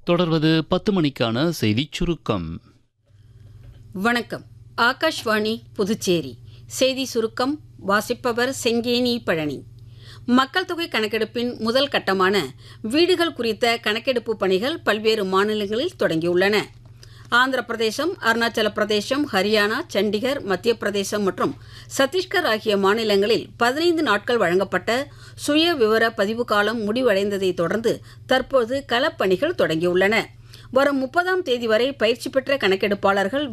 தொடர்வது பத்து மணிக்கான செய்திச் சுருக்கம் வணக்கம் ஆகாஷ்வாணி புதுச்சேரி செய்தி சுருக்கம் வாசிப்பவர் செங்கேனி பழனி மக்கள் தொகை கணக்கெடுப்பின் முதல் கட்டமான வீடுகள் குறித்த கணக்கெடுப்பு பணிகள் பல்வேறு மாநிலங்களில் தொடங்கியுள்ளன ஆந்திர பிரதேசம் அருணாச்சல பிரதேசம் ஹரியானா சண்டிகர் மத்திய பிரதேசம் மற்றும் சத்தீஸ்கர் ஆகிய மாநிலங்களில் பதினைந்து நாட்கள் வழங்கப்பட்ட சுய விவர பதிவு காலம் முடிவடைந்ததை தொடர்ந்து தற்போது களப்பணிகள் தொடங்கியுள்ளன வரும் முப்பதாம் தேதி வரை பயிற்சி பெற்ற கணக்கெடுப்பாளர்கள்